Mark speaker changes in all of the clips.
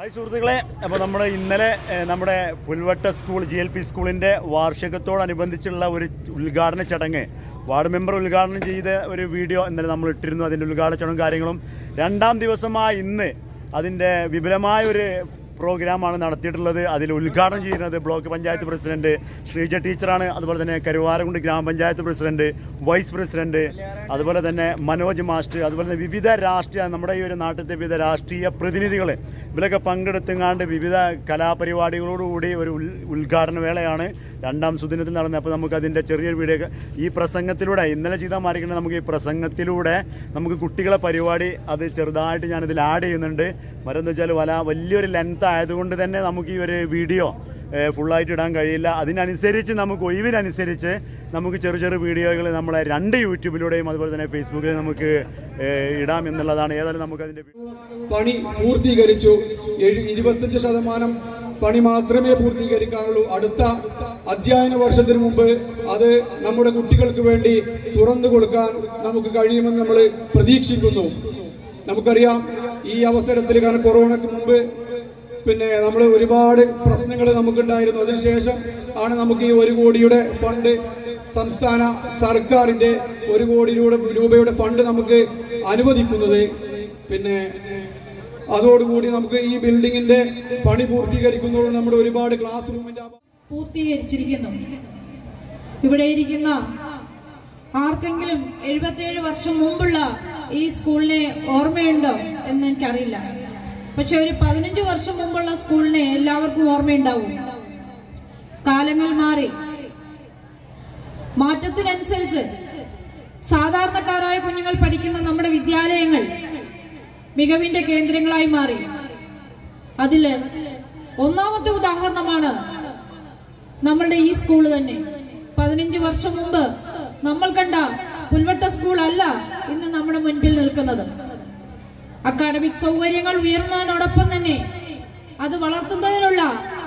Speaker 1: Hi സുഹൃത്തുക്കളെ അപ്പോൾ നമ്മൾ ഇന്നലെ ഏഹ്, നമ്മുടെ Pulvatta school G L P സ്കൂളിൻ്റെ വാർഷികത്തോടനുബന്ധിച്ചുള്ള ഒരു ഉദ്ഘാടന ചടങ്ങ് വാർഡ് മെമ്പർ ഉദ്ഘാടനം ചെയ്ത ഒരു വീഡിയോ ഇന്നലെ നമ്മൾ ഇട്ടിരുന്നു അതിൻ്റെ ഉദ്ഘാടന ചടങ്ങും കാര്യങ്ങളും രണ്ടാം ദിവസമായ ഇന്ന് അതിൻ്റെ വിപുലമായ ഒരു പ്രോഗ്രാമാണ് നടത്തിയിട്ടുള്ളത് അതിൽ ഉദ്ഘാടനം ചെയ്യുന്നത് ബ്ലോക്ക് പഞ്ചായത്ത് പ്രസിഡന്റ് ശ്രീജ ടീച്ചറാണ് അതുപോലെ തന്നെ കരുവാരകുണ്ട് ഗ്രാമപഞ്ചായത്ത് പ്രസിഡന്റ് വൈസ് പ്രസിഡന്റ് അതുപോലെ തന്നെ മനോജ് മാസ്റ്റർ അതുപോലെ തന്നെ വിവിധ രാഷ്ട്രീയ നമ്മുടെ ഈ ഒരു നാട്ടിലത്തെ വിവിധ രാഷ്ട്രീയ പ്രതിനിധികൾ ഇവരൊക്കെ പങ്കെടുത്തുങ്ങാണ്ട് വിവിധ കലാപരിപാടികളോടുകൂടി ഒരു ഉൽ- ഉദ്ഘാടന വേളയാണ് രണ്ടാം സുദിനത്തിൽ നടന്നത് അപ്പോൾ നമുക്ക് അതിൻ്റെ ചെറിയൊരു വീഡിയോ ഒക്കെ ഈ പ്രസംഗത്തിലൂടെ ഇന്നലെ ചെയ്താൽ മാറിക്കുന്നത് നമുക്ക് ഈ പ്രസംഗത്തിലൂടെ നമുക്ക് കുട്ടികളെ പരിപാടി അത് ചെറുതായിട്ട് ഞാനിതിൽ ആഡ് ചെയ്യുന്നുണ്ട് മറ്റെന്ന് വെച്ചാൽ വല വലിയൊരു ലെങ്ത് ആയതുകൊണ്ട് തന്നെ നമുക്ക് ഈ ഒരു വീഡിയോ ഫുള്ളായിട്ട് ഇടാൻ കഴിയില്ല അതിനനുസരിച്ച് നമുക്ക് ഒഴിവിനനുസരിച്ച് നമുക്ക് ചെറു ചെറു വീഡിയോകൾ നമ്മളെ രണ്ട് യൂട്യൂബിലൂടെയും അതുപോലെ തന്നെ ഫേസ്ബുക്കിൽ നമുക്ക് ഏഹ്, ഇടാം എന്നുള്ളതാണ് ഏതായാലും നമുക്ക് അതിൻ്റെ
Speaker 2: പണി പൂർത്തീകരിച്ചു എഴു- ഇരുപത്തഞ്ച് ശതമാനം പണി മാത്രമേ പൂർത്തീകരിക്കാനുള്ളൂ അടുത്ത അധ്യയന വർഷത്തിന് മുമ്പ് അത് നമ്മുടെ കുട്ടികൾക്ക് വേണ്ടി തുറന്നു കൊടുക്കാൻ നമുക്ക് കഴിയുമെന്ന് നമ്മൾ പ്രതീക്ഷിക്കുന്നു നമുക്കറിയാം ഈ അവസരത്തിൽ കാരണം കൊറോണയ്ക്ക് മുമ്പ് പിന്നെ നമ്മൾ ഒരുപാട് പ്രശ്നങ്ങൾ നമുക്കുണ്ടായിരുന്നു അതിനുശേഷം ആണ് നമുക്ക് ഈ ഒരു കോടിയുടെ ഫണ്ട് സംസ്ഥാന സർക്കാരിന്റെ ഒരു കോടി രൂപ രൂപയുടെ ഫണ്ട് നമുക്ക് അനുവദിക്കുന്നത് പിന്നെ അതോടുകൂടി നമുക്ക് ഈ ബിൽഡിങ്ങിന്റെ പണി പൂർത്തീകരിക്കുന്നതോട് നമ്മുടെ ഒരുപാട് ക്ലാസ് റൂമിന്റെ അഭാവം
Speaker 3: പൂർത്തീകരിച്ചിരിക്കുന്നു ഇവിടെ ഇരിക്കുന്ന ആർക്കെങ്കിലും എഴുപത്തിയേഴ് വർഷം മുമ്പുള്ള ഈ സ്കൂളിനെ ഓർമ്മയുണ്ടോ എന്ന് എനിക്കറിയില്ല പക്ഷെ ഒരു പതിനഞ്ച് വർഷം മുമ്പുള്ള സ്കൂളിനെ എല്ലാവർക്കും ഓർമ്മയുണ്ടാവും കാലങ്ങൾ മാറി മാറ്റത്തിനനുസരിച്ച് സാധാരണക്കാരായ കുഞ്ഞുങ്ങൾ പഠിക്കുന്ന നമ്മുടെ വിദ്യാലയങ്ങൾ മികവിന്റെ കേന്ദ്രങ്ങളായി മാറി അതില് ഒന്നാമത്തെ ഉദാഹരണമാണ് നമ്മളുടെ ഈ സ്കൂൾ തന്നെ പതിനഞ്ച് വർഷം മുമ്പ് നമ്മൾ കണ്ട പുൽവട്ട സ്കൂൾ അല്ല ഇന്ന് നമ്മുടെ മുൻപിൽ നിൽക്കുന്നത് അക്കാഡമിക് സൗകര്യങ്ങൾ ഉയർന്നതിനോടൊപ്പം തന്നെ അത് വളർത്തുന്നതിനുള്ള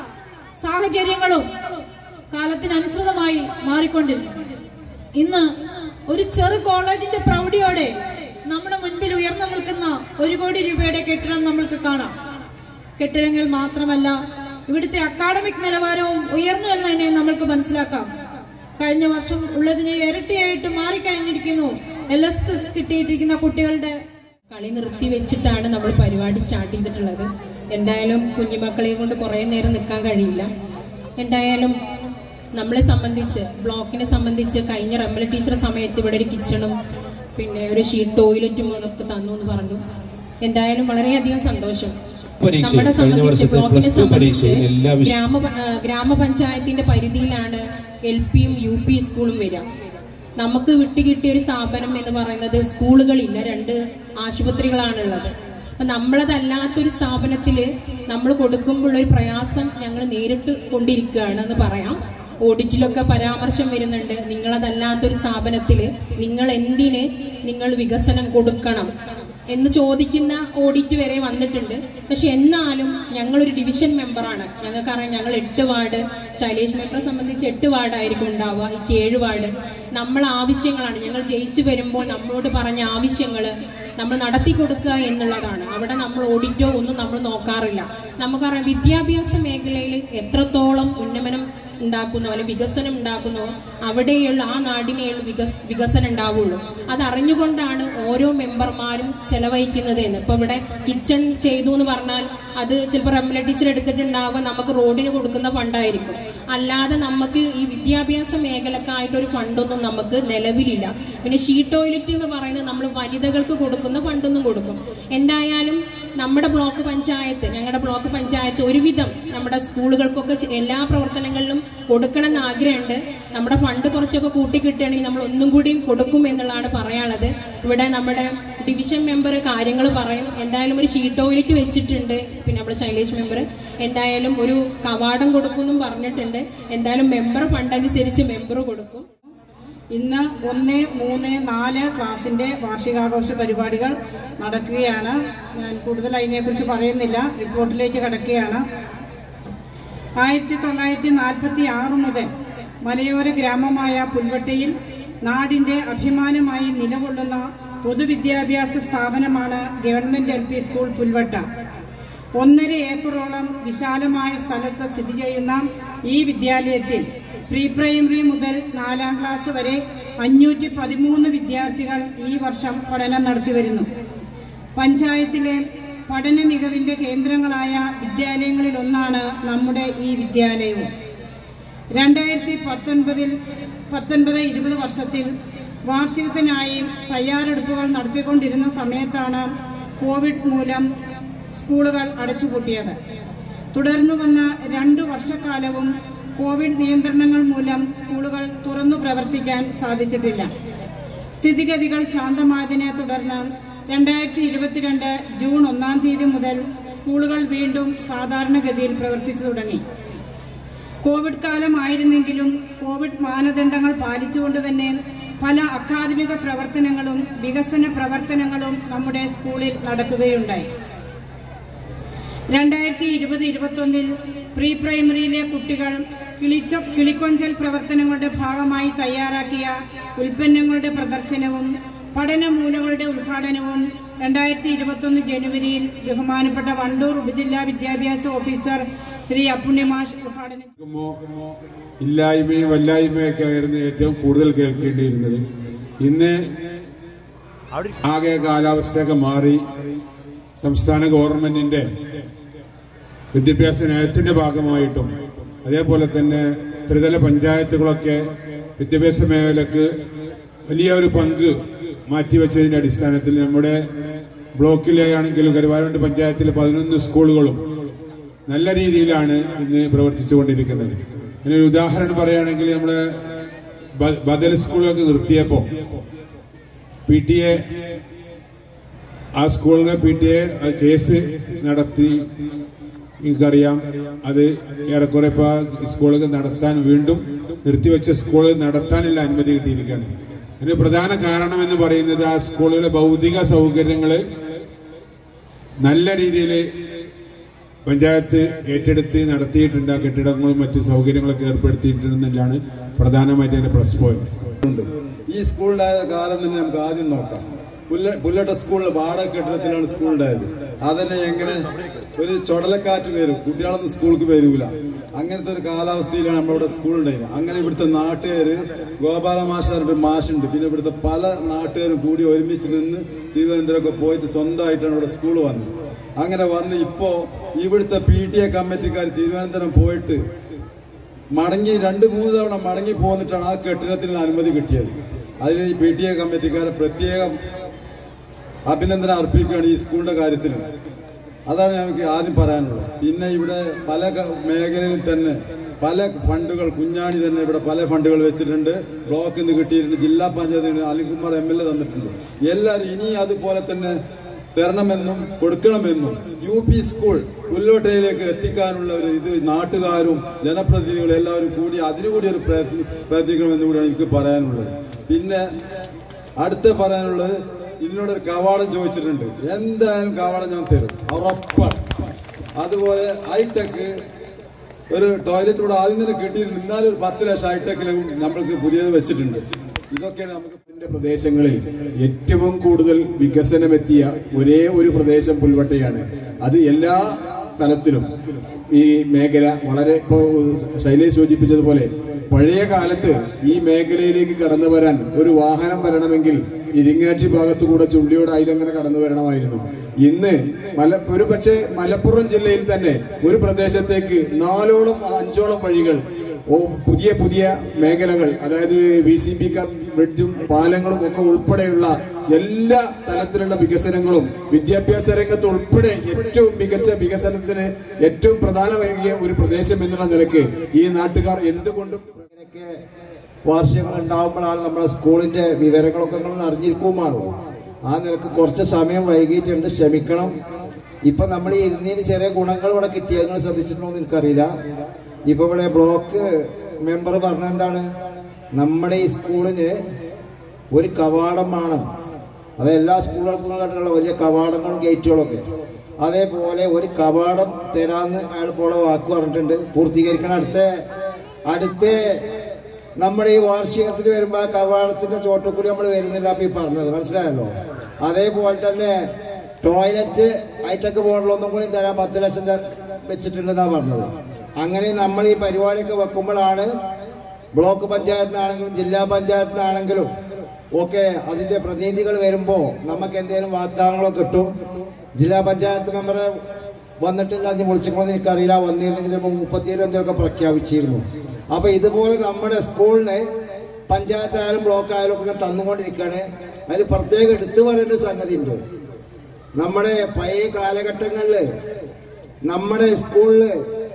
Speaker 3: സാഹചര്യങ്ങളും കാലത്തിനനുസൃതമായി മാറിക്കൊണ്ടിരുന്നു ഇന്ന് ഒരു ചെറു കോളേജിന്റെ പ്രൗഢിയോടെ നമ്മുടെ മുൻപിൽ ഉയർന്നു നിൽക്കുന്ന ഒരു കോടി രൂപയുടെ കെട്ടിടം നമ്മൾക്ക് കാണാം കെട്ടിടങ്ങൾ മാത്രമല്ല ഇവിടുത്തെ അക്കാഡമിക് നിലവാരവും ഉയർന്നു എന്ന് തന്നെ നമ്മൾക്ക് മനസ്സിലാക്കാം കഴിഞ്ഞ വർഷം ഉള്ളതിനെ ഇരട്ടിയായിട്ട് മാറിക്കഴിഞ്ഞിരിക്കുന്നു എൽ എസ് എസ് കിട്ടിയിട്ടിരിക്കുന്ന കുട്ടികളുടെ
Speaker 4: കളി നിർത്തി വെച്ചിട്ടാണ് നമ്മൾ പരിപാടി സ്റ്റാർട്ട് ചെയ്തിട്ടുള്ളത് എന്തായാലും കുഞ്ഞുമക്കളെ കൊണ്ട് കുറേ നേരം നിൽക്കാൻ കഴിയില്ല എന്തായാലും നമ്മളെ സംബന്ധിച്ച് ബ്ലോക്കിനെ സംബന്ധിച്ച് കഴിഞ്ഞ റമ്മല ടീച്ചർ സമയത്ത് ഇവിടെ ഒരു കിച്ചണും പിന്നെ ഒരു ഷീറ്റ് ടോയ്ലറ്റും അതൊക്കെ തന്നു എന്ന് പറഞ്ഞു എന്തായാലും വളരെയധികം സന്തോഷം
Speaker 5: പരീക്ഷ,
Speaker 4: നമ്മളെ
Speaker 5: കഴിഞ്ഞ
Speaker 4: സംബന്ധിച്ച്
Speaker 5: വർഷത്തെ
Speaker 4: ബ്ലോക്കിനെ
Speaker 5: പ്ലസ് ടു
Speaker 4: സംബന്ധിച്ച്
Speaker 5: പരീക്ഷയിൽ എല്ലാ വിഷ-
Speaker 4: ഗ്രാമ ആ, ഗ്രാമപഞ്ചായത്തിന്റെ പരിധിയിലാണ് എൽ പിയും യു പി സ്കൂളും വരിക നമുക്ക് വിട്ടുകിട്ടിയ ഒരു സ്ഥാപനം എന്ന് പറയുന്നത് സ്കൂളുകളില്ല രണ്ട് ആശുപത്രികളാണുള്ളത് അപ്പൊ നമ്മളതല്ലാത്തൊരു സ്ഥാപനത്തില് നമ്മൾ കൊടുക്കുമ്പോൾ ഒരു പ്രയാസം ഞങ്ങൾ നേരിട്ട് കൊണ്ടിരിക്കുകയാണ് എന്ന് പറയാം ഓഡിറ്റിലൊക്കെ പരാമർശം വരുന്നുണ്ട് നിങ്ങളതല്ലാത്തൊരു സ്ഥാപനത്തില് നിങ്ങൾ എന്തിന് നിങ്ങൾ വികസനം കൊടുക്കണം എന്ന് ചോദിക്കുന്ന ഓഡിറ്റ് വരെ വന്നിട്ടുണ്ട് പക്ഷെ എന്നാലും ഞങ്ങളൊരു ഡിവിഷൻ മെമ്പറാണ് ഞങ്ങൾക്കറിയാം ഞങ്ങൾ എട്ട് വാർഡ് ശൈലേഷ് മെമ്പറെ സംബന്ധിച്ച് എട്ട് വാർഡായിരിക്കും ഉണ്ടാവുക ഈ ഏഴ് വാർഡ് നമ്മൾ ആവശ്യങ്ങളാണ് ഞങ്ങൾ ജയിച്ചു വരുമ്പോൾ നമ്മളോട് പറഞ്ഞ ആവശ്യങ്ങൾ നമ്മൾ നടത്തി കൊടുക്കുക എന്നുള്ളതാണ് അവിടെ നമ്മൾ ഓഡിറ്റോ ഒന്നും നമ്മൾ നോക്കാറില്ല നമുക്കറിയാം വിദ്യാഭ്യാസ മേഖലയിൽ എത്രത്തോളം ഉന്നമനം ഉണ്ടാക്കുന്നോ അല്ലെങ്കിൽ വികസനം ഉണ്ടാക്കുന്നോ അവിടെയുള്ള ആ നാടിനെയുള്ള വികസ വികസനം ഉണ്ടാവുള്ളൂ അത് അറിഞ്ഞുകൊണ്ടാണ് ഓരോ മെമ്പർമാരും ചെലവഴിക്കുന്നത് എന്ന് ഇപ്പൊ ഇവിടെ കിച്ചൺ ചെയ്തു എന്ന് പറഞ്ഞാൽ അത് ചിലപ്പോൾ റെമല ടീച്ചർ എടുത്തിട്ടുണ്ടാവുക നമുക്ക് റോഡിന് കൊടുക്കുന്ന ഫണ്ടായിരിക്കും അല്ലാതെ നമുക്ക് ഈ വിദ്യാഭ്യാസ മേഖലക്കായിട്ട് ഒരു ഫണ്ടൊന്നും നമുക്ക് നിലവിലില്ല പിന്നെ ഷീ ടോയ്ലറ്റ് എന്ന് പറയുന്നത് നമ്മൾ വനിതകൾക്ക് കൊടുക്കുന്ന ഫണ്ടൊന്നും കൊടുക്കും എന്തായാലും നമ്മുടെ ബ്ലോക്ക് പഞ്ചായത്ത് ഞങ്ങളുടെ ബ്ലോക്ക് പഞ്ചായത്ത് ഒരുവിധം നമ്മുടെ സ്കൂളുകൾക്കൊക്കെ ചെ- എല്ലാ പ്രവർത്തനങ്ങളിലും കൊടുക്കണം എന്ന് ആഗ്രഹമുണ്ട് നമ്മുടെ ഫണ്ട് കുറച്ചൊക്കെ കൂട്ടി കിട്ടുകയാണെങ്കിൽ നമ്മൾ ഒന്നും കൂടിയും കൊടുക്കും എന്നുള്ളതാണ് പറയാനുള്ളത് ഇവിടെ നമ്മുടെ ഡിവിഷൻ മെമ്പർ കാര്യങ്ങൾ പറയും എന്തായാലും ഒരു ഷീ ടോയ്ലറ്റ് വെച്ചിട്ടുണ്ട് പിന്നെ നമ്മുടെ ശൈലേഷ് മെമ്പർ എന്തായാലും ഒരു കവാടം കൊടുക്കുമെന്നും പറഞ്ഞിട്ടുണ്ട് എന്തായാലും മെമ്പർ ഫണ്ട് അനുസരിച്ച് മെമ്പർ കൊടുക്കും
Speaker 6: ഇന്ന് ഒന്ന് മൂന്ന് നാല് ക്ലാസിന്റെ വാർഷികാഘോഷ പരിപാടികൾ നടക്കുകയാണ് ഞാൻ കൂടുതൽ അതിനെക്കുറിച്ച് പറയുന്നില്ല റിപ്പോർട്ടിലേക്ക് കടക്കുകയാണ് ആയിരത്തി തൊള്ളായിരത്തി നാൽപ്പത്തി ആറ് മുതൽ മലയോര ഗ്രാമമായ പുൽവട്ടയിൽ നാടിന്റെ അഭിമാനമായി നിലകൊള്ളുന്ന പൊതുവിദ്യാഭ്യാസ സ്ഥാപനമാണ് government L P school Pulvatta ഒന്നര ഏക്കറോളം വിശാലമായ സ്ഥലത്ത് സ്ഥിതി ചെയ്യുന്ന ഈ വിദ്യാലയത്തിൽ പ്രീ പ്രൈമറി മുതൽ നാലാം ക്ലാസ് വരെ അഞ്ഞൂറ്റി പതിമൂന്ന് വിദ്യാർത്ഥികൾ ഈ വർഷം പഠനം നടത്തിവരുന്നു പഞ്ചായത്തിലെ പഠന മികവിന്റെ കേന്ദ്രങ്ങളായ വിദ്യാലയങ്ങളിൽ ഒന്നാണ് നമ്മുടെ ഈ വിദ്യാലയവും രണ്ടായിരത്തി പത്തൊൻപതിൽ പത്തൊൻപത് ഇരുപത് വർഷത്തിൽ വാർഷികത്തിനായി തയ്യാറെടുപ്പുകൾ നടത്തിക്കൊണ്ടിരുന്ന സമയത്താണ് കോവിഡ് മൂലം സ്കൂളുകൾ അടച്ചുപൂട്ടിയത് തുടർന്നു വന്ന രണ്ടു വർഷക്കാലവും കോവിഡ് നിയന്ത്രണങ്ങൾ മൂലം സ്കൂളുകൾ തുറന്നു പ്രവർത്തിക്കാൻ സാധിച്ചിട്ടില്ല സ്ഥിതിഗതികൾ ശാന്തമായതിനെ തുടർന്ന് രണ്ടായിരത്തി ഇരുപത്തിരണ്ട് ജൂൺ ഒന്നാം തീയതി മുതൽ സ്കൂളുകൾ വീണ്ടും സാധാരണഗതിയിൽ പ്രവർത്തിച്ചു തുടങ്ങി കോവിഡ് കാലമായിരുന്നെങ്കിലും കോവിഡ് മാനദണ്ഡങ്ങൾ പാലിച്ചുകൊണ്ട് തന്നെ പല അക്കാദമിക പ്രവർത്തനങ്ങളും വികസന പ്രവർത്തനങ്ങളും നമ്മുടെ സ്കൂളിൽ നടക്കുകയുണ്ടായി രണ്ടായിരത്തി ഇരുപത് ഇരുപത്തൊന്നിൽ പ്രീ പ്രൈമറിയിലെ കുട്ടികൾ കിളിച്ച കിളിക്കൊഞ്ചൽ പ്രവർത്തനങ്ങളുടെ ഭാഗമായി തയ്യാറാക്കിയ ഉൽപ്പന്നങ്ങളുടെ പ്രദർശനവും പഠനമൂലകളുടെ ഉദ്ഘാടനവും രണ്ടായിരത്തി ഇരുപത്തൊന്ന് ജനുവരിയിൽ ബഹുമാനപ്പെട്ട വണ്ടൂർ ഉപജില്ലാ വിദ്യാഭ്യാസ ഓഫീസർ ശ്രീ അപ്പുണ്യമാഷ് ഉദ്ഘാടനം ചെയ്തു.
Speaker 5: കേൾക്കുമ്പോ ഇല്ലായ്മയും വല്ലായ്മയൊക്കെ ആയിരുന്നു ഏറ്റവും കൂടുതൽ കേൾക്കേണ്ടിയിരുന്നത് ഇന്ന് ആകെ കാലാവസ്ഥയൊക്കെ മാറി സംസ്ഥാന ഗവൺമെന്റിന്റെ വിദ്യാഭ്യാസ നയത്തിന്റെ ഭാഗമായിട്ടും അതേപോലെ തന്നെ ത്രിതല പഞ്ചായത്തുകളൊക്കെ വിദ്യാഭ്യാസ മേഖലക്ക് വലിയ ഒരു പങ്ക് മാറ്റിവെച്ചതിന്റെ അടിസ്ഥാനത്തിൽ നമ്മുടെ ബ്ലോക്കിലെ ആണെങ്കിലും കരുവാരുണ്ട് പഞ്ചായത്തിലെ പതിനൊന്ന് സ്കൂളുകളും നല്ല രീതിയിലാണ് ഇന്ന് പ്രവർത്തിച്ചുകൊണ്ടിരിക്കുന്നത് അതിനൊരു ഉദാഹരണം പറയുകയാണെങ്കിൽ നമ്മുടെ ബ- ബദൽ സ്കൂളൊക്കെ നിർത്തിയപ്പോ പി ടി എ ആ സ്കൂളിനെ പി ടി എ കേസ് നടത്തി എനിക്കറിയാം അത് ഏറെക്കുറെ ഇപ്പൊ സ്കൂളുകൾ നടത്താൻ വീണ്ടും നിർത്തിവെച്ച സ്കൂളുകൾ നടത്താനുള്ള അനുമതി കിട്ടിയിരിക്കുകയാണ് അതിന് പ്രധാന കാരണം എന്ന് പറയുന്നത് ആ സ്കൂളുകളിലെ ഭൗതിക സൗകര്യങ്ങള് നല്ല രീതിയിൽ പഞ്ചായത്ത് ഏറ്റെടുത്ത് നടത്തിയിട്ടുണ്ട് ആ കെട്ടിടങ്ങളും മറ്റു സൗകര്യങ്ങളൊക്കെ ഏർപ്പെടുത്തിയിട്ടുണ്ടെന്നുള്ളതാണ് പ്രധാനമായിട്ട് അതിന്റെ പ്ലസ് പോയിന്റ്
Speaker 7: ഉണ്ട് ഈ സ്കൂളുണ്ടായ കാലം തന്നെ നമുക്ക് ആദ്യം നോക്കാം പുല്ല പുല്ലട്ട സ്കൂളിൽ വാടക കെട്ടിടത്തിലാണ് സ്കൂൾ ഉണ്ടായത് അതന്നെ എങ്ങനെ ഒരു ചുടലക്കാറ്റ് വരും കുട്ടികളൊന്നും സ്കൂൾക്ക് വരൂല അങ്ങനത്തെ ഒരു കാലാവസ്ഥയിലാണ് നമ്മളിവിടെ സ്കൂൾ ഉണ്ടായത് അങ്ങനെ ഇവിടുത്തെ നാട്ടുകാര് ഗോപാല മാഷാരുടെ മാഷുണ്ട് പിന്നെ ഇവിടുത്തെ പല നാട്ടുകാരും കൂടി ഒരുമിച്ച് നിന്ന് തിരുവനന്തപുരമൊക്കെ പോയിട്ട് സ്വന്തമായിട്ടാണ് ഇവിടെ സ്കൂൾ വന്നത് അങ്ങനെ വന്ന് ഇപ്പോ ഇവിടുത്തെ പി ടി എ കമ്മിറ്റിക്കാർ തിരുവനന്തപുരം പോയിട്ട് മടങ്ങി രണ്ട് മൂന്ന് തവണ മടങ്ങി പോന്നിട്ടാണ് ആ കെട്ടിടത്തിന് അനുമതി കിട്ടിയത് അതിൽ ഈ പി ടി എ കമ്മിറ്റിക്കാരെ പ്രത്യേകം അഭിനന്ദനം അർപ്പിക്കുകയാണ് ഈ സ്കൂളിന്റെ കാര്യത്തിൽ അതാണ് ഞങ്ങൾക്ക് ആദ്യം പറയാനുള്ളത് പിന്നെ ഇവിടെ പല ക- മേഖലയിലും തന്നെ പല ഫണ്ടുകൾ കുഞ്ഞാണി തന്നെ ഇവിടെ പല ഫണ്ടുകൾ വെച്ചിട്ടുണ്ട് ബ്ലോക്കിൽ നിന്ന് കിട്ടിയിട്ടുണ്ട് ജില്ലാ പഞ്ചായത്തിന് അലികുമാർ എം എൽ എ തന്നിട്ടുണ്ട് എല്ലാവരും ഇനി അതുപോലെ തന്നെ തരണമെന്നും കൊടുക്കണമെന്നും യു പി സ്കൂൾ പുല്ലോട്ടയിലേക്ക് എത്തിക്കാനുള്ള ഒരു ഇത് നാട്ടുകാരും ജനപ്രതിനിധികളും എല്ലാവരും കൂടി അതിനുകൂടി ഒരു പ്രയത്നം പ്രയത്നിക്കണമെന്ന് കൂടിയാണ് എനിക്ക് പറയാനുള്ളത് പിന്നെ അടുത്ത പറയാനുള്ളത് എന്നോടൊരു കവാടം ചോദിച്ചിട്ടുണ്ട് എന്തായാലും കവാടം ഞാൻ തരും ഉറപ്പാണ് അതുപോലെ ഹൈടെക് ഒരു ടോയ്ലറ്റ് ഇവിടെ ആദ്യം തന്നെ കിട്ടിയിട്ടുണ്ട് എന്നാലും ഒരു പത്ത് ലക്ഷം ഹൈടെക്കിലും നമ്മൾക്ക് പുതിയത് വെച്ചിട്ടുണ്ട് ഇതൊക്കെയാണ് നമുക്ക്
Speaker 8: ഇതിന്റെ പ്രദേശങ്ങളിൽ ഏറ്റവും കൂടുതൽ വികസനമെത്തിയ ഒരേ ഒരു പ്രദേശം പുൽവട്ടയാണ് അത് എല്ലാ തലത്തിലും ഈ മേഖല വളരെ ഇപ്പോ ശൈലേഷ് സൂചിപ്പിച്ചതുപോലെ പഴയ കാലത്ത് ഈ മേഖലയിലേക്ക് കടന്നു വരാൻ ഒരു വാഹനം വരണമെങ്കിൽ ഇരിങ്ങാറ്റി ഭാഗത്തുകൂടെ ചുള്ളിയോട് അതിലങ്ങനെ കടന്നു വരണമായിരുന്നു ഇന്ന് മല ഒരു പക്ഷേ മലപ്പുറം ജില്ലയിൽ തന്നെ ഒരു പ്രദേശത്തേക്ക് നാലോളം അഞ്ചോളം വഴികൾ ഓ പുതിയ പുതിയ മേഖലകൾ അതായത് വി സി പി ബ്രിഡ്ജും പാലങ്ങളും ഒക്കെ ഉൾപ്പെടെയുള്ള എല്ലാ തലത്തിലുള്ള വികസനങ്ങളും വിദ്യാഭ്യാസ രംഗത്ത് ഉൾപ്പെടെ ഏറ്റവും മികച്ച വികസനത്തിന് ഏറ്റവും പ്രധാനമേകിയ ഒരു പ്രദേശം എന്നുള്ള നിലക്ക് ഈ നാട്ടുകാർ എന്തുകൊണ്ടും
Speaker 9: ഇങ്ങനെയൊക്കെ വാർഷികങ്ങൾ ഉണ്ടാകുമ്പോഴാണ് നമ്മുടെ സ്കൂളിന്റെ വിവരങ്ങളൊക്കെ നമ്മൾ അറിഞ്ഞിരിക്കുമാണല്ലോ ആ നിലക്ക് കുറച്ച് സമയം വൈകിയിട്ടുണ്ട് ക്ഷമിക്കണം ഇപ്പൊ നമ്മൾ ഈ ഇരുന്നതിന് ചെറിയ ഗുണങ്ങൾ ഇവിടെ കിട്ടിയ നിങ്ങൾ ശ്രദ്ധിച്ചിട്ടുണ്ടോ എന്ന് എനിക്കറിയില്ല ഇപ്പൊ ഇവിടെ ബ്ലോക്ക് മെമ്പർ പറഞ്ഞ എന്താണ് നമ്മുടെ ഈ സ്കൂളിന് ഒരു കവാടം വേണം അത് എല്ലാ സ്കൂളുകൾക്കും കണ്ടുള്ള വലിയ കവാടങ്ങളും ഗേറ്റുകളൊക്കെ അതേപോലെ ഒരു കവാടം തരാന്ന് അയാൾ പോലെ വാക്ക് പറഞ്ഞിട്ടുണ്ട് പൂർത്തീകരിക്കണം അടുത്ത അടുത്ത നമ്മുടെ ഈ വാർഷികത്തിൽ വരുമ്പോൾ ആ കവാടത്തിന്റെ ചോട്ടിൽ കൂടി നമ്മൾ വരുന്നില്ല അപ്പൊ ഈ പറഞ്ഞത് മനസ്സിലായല്ലോ അതേപോലെ തന്നെ ടോയ്ലറ്റ് ഹൈടെക് മോഡലൊന്നും കൂടി തരാൻ പത്ത് ലക്ഷം ത- വെച്ചിട്ടുണ്ടെന്നാണ് പറഞ്ഞത് അങ്ങനെ നമ്മൾ ഈ പരിപാടിയൊക്കെ വെക്കുമ്പോഴാണ് ബ്ലോക്ക് പഞ്ചായത്തിനാണെങ്കിലും ജില്ലാ പഞ്ചായത്തിനാണെങ്കിലും ഒക്കെ അതിന്റെ പ്രതിനിധികൾ വരുമ്പോൾ നമുക്ക് എന്തെങ്കിലും വാഗ്ദാനങ്ങളോ കിട്ടും ജില്ലാ പഞ്ചായത്ത് മെമ്പറെ വന്നിട്ടില്ല അതിന് വിളിച്ചിട്ടുണ്ടോ എനിക്കറിയില്ല വന്നിരുന്നെങ്കിൽ ചിലപ്പോൾ മുപ്പത്തിയേഴ് എന്തെങ്കിലുമൊക്കെ പ്രഖ്യാപിച്ചിരുന്നു അപ്പൊ ഇതുപോലെ നമ്മുടെ സ്കൂളിന് പഞ്ചായത്ത് ആയാലും ബ്ലോക്ക് ആയാലും ഒക്കെ തന്നുകൊണ്ടിരിക്കുകയാണ് അതിൽ പ്രത്യേകം എടുത്തു പറയേണ്ട ഒരു സംഗതി ഉണ്ട് നമ്മുടെ പഴയ കാലഘട്ടങ്ങളിൽ നമ്മുടെ സ്കൂളില്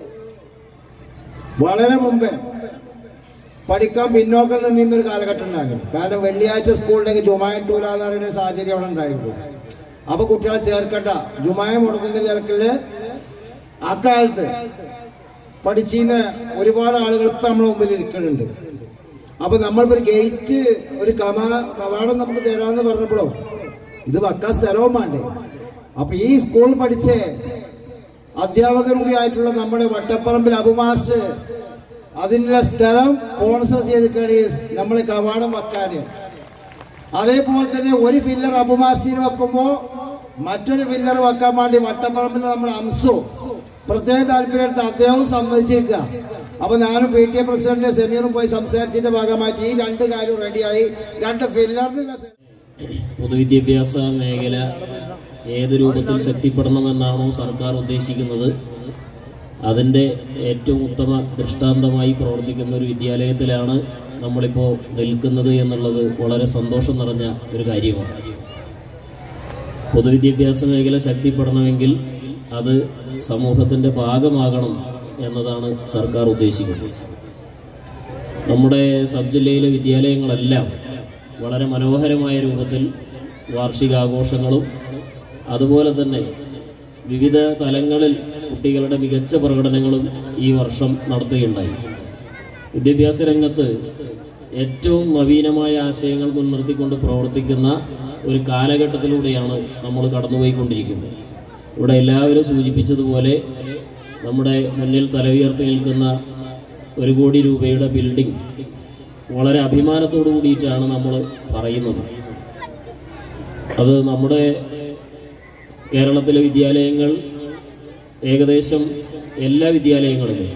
Speaker 9: വളരെ മുമ്പേ പഠിക്കാൻ പിന്നോക്കം നിന്നൊരു കാലഘട്ടം ഉണ്ടായിരുന്നു കാരണം വെള്ളിയാഴ്ച സ്കൂളിലേക്ക് ജുമായൻ ടൂല എന്ന് പറയുന്ന സാഹചര്യം അവിടെ ഉണ്ടായിരുന്നു അപ്പൊ കുട്ടികളെ ചേർക്കണ്ട ജുമായ മുടക്കുന്നതിന്റെ ഇടക്കില് അക്കാലത്ത് പഠിച്ചിരുന്ന ഒരുപാട് ആളുകൾ ഇപ്പൊ നമ്മളെ മുമ്പിൽ ഇരിക്കുന്നുണ്ട് അപ്പൊ നമ്മളിപ്പോ ഒരു ഗേറ്റ് ഒരു കമാ കവാടം നമുക്ക് തരാന്ന് പറഞ്ഞപ്പോഴോ ഇത് വെക്കാൻ സ്ഥലവും വേണ്ടേ അപ്പൊ ഈ സ്കൂൾ പഠിച്ച് അധ്യാപകരും കൂടി ആയിട്ടുള്ള നമ്മുടെ വട്ടപ്പറമ്പിൽ അബുമാഷ് അതിനുള്ള സ്ഥലം സ്പോൺസർ ചെയ്തിട്ടാണ് നമ്മൾ കവാടം വെക്കാന് അതേപോലെ തന്നെ ഒരു ഫില്ലർ അബുമാർച്ചിന് വെക്കുമ്പോൾ മറ്റൊരു ഫില്ലർ വെക്കാൻ വേണ്ടി വട്ടപ്പറമ്പിൽ നമ്മുടെ അംസു പ്രത്യേക താല്പര്യം എടുത്ത് അദ്ദേഹവും സമ്മതിച്ചിരിക്കുക അപ്പൊ ഞാനും പി ടി എ പ്രസിഡന്റ് സെമീറും പോയി സംസാരിച്ചതിന്റെ ഭാഗമായിട്ട് ഈ രണ്ട് കാര്യം റെഡിയായി രണ്ട് ഫില്ലറിനുള്ള സ്ഥലം
Speaker 10: പൊതുവിദ്യാഭ്യാസ മേഖല ഏത് രൂപത്തിൽ ശക്തിപ്പെടണമെന്നാണോ സർക്കാർ ഉദ്ദേശിക്കുന്നത് അതിൻ്റെ ഏറ്റവും ഉത്തമ ദൃഷ്ടാന്തമായി പ്രവർത്തിക്കുന്ന ഒരു വിദ്യാലയത്തിലാണ് നമ്മളിപ്പോൾ നിൽക്കുന്നത് എന്നുള്ളത് വളരെ സന്തോഷം നിറഞ്ഞ ഒരു കാര്യമാണ് പൊതുവിദ്യാഭ്യാസ മേഖല ശക്തിപ്പെടണമെങ്കിൽ അത് സമൂഹത്തിൻ്റെ ഭാഗമാകണം എന്നതാണ് സർക്കാർ ഉദ്ദേശിക്കുന്നത് നമ്മുടെ സബ് ജില്ലയിലെ വിദ്യാലയങ്ങളെല്ലാം വളരെ മനോഹരമായ രൂപത്തിൽ വാർഷികാഘോഷങ്ങളും അതുപോലെ തന്നെ വിവിധ തലങ്ങളിൽ കുട്ടികളുടെ മികച്ച പ്രകടനങ്ങളും ഈ വർഷം നടത്തുകയുണ്ടായി വിദ്യാഭ്യാസ രംഗത്ത് ഏറ്റവും നവീനമായ ആശയങ്ങൾ മുൻനിർത്തിക്കൊണ്ട് പ്രവർത്തിക്കുന്ന ഒരു കാലഘട്ടത്തിലൂടെയാണ് നമ്മൾ കടന്നുപോയിക്കൊണ്ടിരിക്കുന്നത് ഇവിടെ എല്ലാവരും സൂചിപ്പിച്ചതുപോലെ നമ്മുടെ മുന്നിൽ തലയുയർത്തി നിൽക്കുന്ന ഒരു കോടി രൂപയുടെ ബിൽഡിംഗ് വളരെ അഭിമാനത്തോടു കൂടിയിട്ടാണ് നമ്മൾ പറയുന്നത് അത് നമ്മുടെ കേരളത്തിലെ വിദ്യാലയങ്ങൾ ഏകദേശം എല്ലാ വിദ്യാലയങ്ങളിലും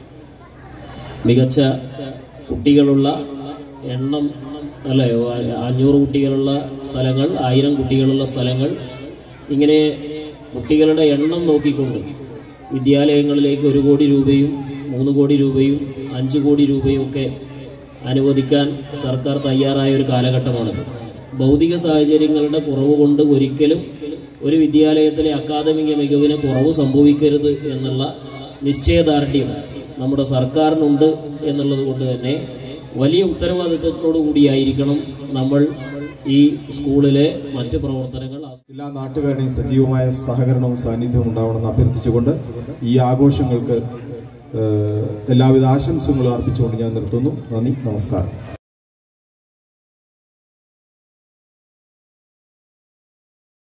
Speaker 10: മികച്ച കുട്ടികളുള്ള എണ്ണം അല്ലേ അഞ്ഞൂറ് കുട്ടികളുള്ള സ്ഥലങ്ങൾ ആയിരം കുട്ടികളുള്ള സ്ഥലങ്ങൾ ഇങ്ങനെ കുട്ടികളുടെ എണ്ണം നോക്കിക്കൊണ്ട് വിദ്യാലയങ്ങളിലേക്ക് ഒരു കോടി രൂപയും മൂന്ന് കോടി രൂപയും അഞ്ച് കോടി രൂപയും ഒക്കെ അനുവദിക്കാൻ സർക്കാർ തയ്യാറായ ഒരു കാലഘട്ടമാണിത് ഭൗതിക സാഹചര്യങ്ങളുടെ കുറവ് കൊണ്ട് ഒരിക്കലും ഒരു വിദ്യാലയത്തിലെ അക്കാദമിക മികവിന് കുറവ് സംഭവിക്കരുത് എന്നുള്ള നിശ്ചയദാർഢ്യം നമ്മുടെ സർക്കാരിനുണ്ട് എന്നുള്ളത് കൊണ്ട് തന്നെ വലിയ ഉത്തരവാദിത്വത്തോടു കൂടിയായിരിക്കണം നമ്മൾ ഈ സ്കൂളിലെ മറ്റ് പ്രവർത്തനങ്ങൾ
Speaker 8: എല്ലാ നാട്ടുകാരുടെയും സജീവമായ സഹകരണവും സാന്നിധ്യവും ഉണ്ടാവണമെന്ന് അഭ്യർത്ഥിച്ചുകൊണ്ട് ഈ ആഘോഷങ്ങൾക്ക് ഏഹ്, എല്ലാവിധ ആശംസകളും അർപ്പിച്ചുകൊണ്ട് ഞാൻ നിർത്തുന്നു നന്ദി നമസ്കാരം